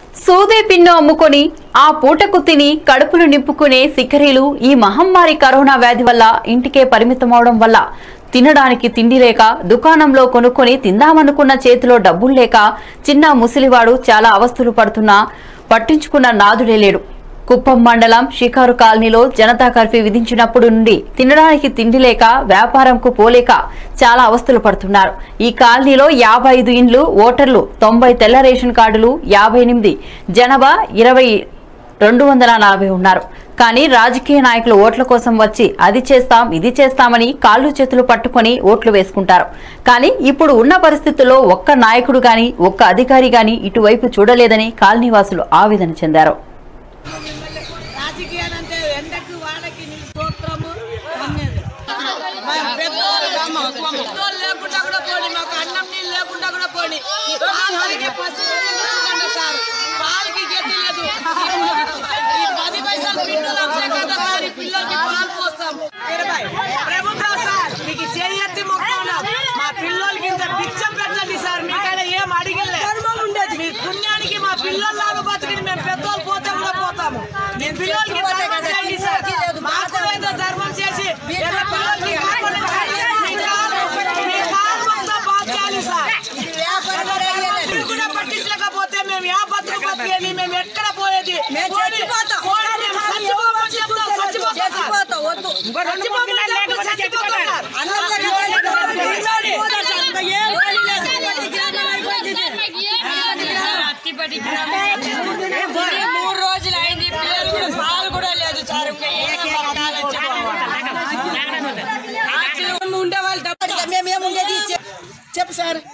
సూదే pin అమ్ముకొని ఆ పూటకు తిని కడుపులు నింపుకునే సిక్కరీలు ఈ మహమ్మారి కరోనా వ్యాధి వల్ల ఇంటికే పరిమితమవడం వల్ల తినడానికి తిండి లేక దుకాణంలో కొనుక్కొని తిందామనుకున్న చేతిలో డబ్బులు లేక చిన్న ముసలివాడు చాలా అవస్థలు పడుతున్నా పట్టించుకున్న నాదుడే లేడు కుప్పం మండలం షికారు కాలనీలో జనతా కర్ఫ్యూ విధించినప్పుడు నుండి తినడానికి తిండి లేక వ్యాపారంకు పోలేక చాలా అవస్థలు పడుతున్నారు ఈ కాలనీలో యాభై ఐదు ఇండ్లు ఓటర్లు తొంభై తెల్ల రేషన్ కార్డులు యాభై ఎనిమిది జనాభా ఇరవై రెండు వందల నలభై ఉన్నారు కానీ రాజకీయ నాయకులు ఓట్ల కోసం వచ్చి అది చేస్తాం ఇది చేస్తామని కాళ్ళు చేతులు పట్టుకొని ఓట్లు వేసుకుంటారు కానీ ఇప్పుడు ఉన్న పరిస్థితుల్లో ఒక్క నాయకుడు గాని ఒక్క అధికారి గాని ఇటువైపు చూడలేదని కాలనీవాసులు ఆవేదన చెందారు రాజకీయాలంటే ఎండకు వాడకి నీ స్తోత్రము అన్నది మా పెద్దోళ్ళు అమ్మ, పెద్దోళ్ళు లేకుండా కూడా పోనీ మాకు అన్నం నీళ్ళు లేకుండా కూడా పోనీ ఈ పాలకి పసుపు వేసుకోండి సార్ పాలకి గతి లేదు ఈ పది పైసలు పిల్లలు వచ్చే కదా సార్ ఈ పిల్లలకి పాలు పోస్తాం ఇరవై ప్రభుత్వం సార్ మీకు చేయెత్తి మొక్కున్నాం మా పిల్లలకి ఇంత బిచ్చం పెట్టండి సార్ మీకైనా ఏం అడిగిలే ఉండేది మీ పుణ్యానికి మా పిల్లల్లాగా బతికిని మేము పెద్దోళ్ళు పోతే కూడా పోతాము మీ పిల్లలకి ధర్మం చేయండి సార్ మాకు ఏదో ధర్మం చేసి ఏదో పిల్లలకి కాకుండా మీ కాలు మీ కాలు మొత్తం బాగు చేయాలి సార్ మీరు కూడా పట్టించలేకపోతే మేము ఏ బతుకు బతికేది మేము ఎక్కడ పోయేది పోనీ, పోనీ, మేము చచ్చిపోమని చెప్తాం, చచ్చిపోతాం సార్. చచ్చిపోమని చెప్తాం, చచ్చిపోతాం సార్. మూడు రోజులు అయింది పిల్లలు కూడా పాలు కూడా లేదు సార్ ఇంకా ఏమో బతకాలని చెప్పి. ఆకలి ఉండే వాళ్ళు తప్ప మేమేముండేది చెప్పు సార్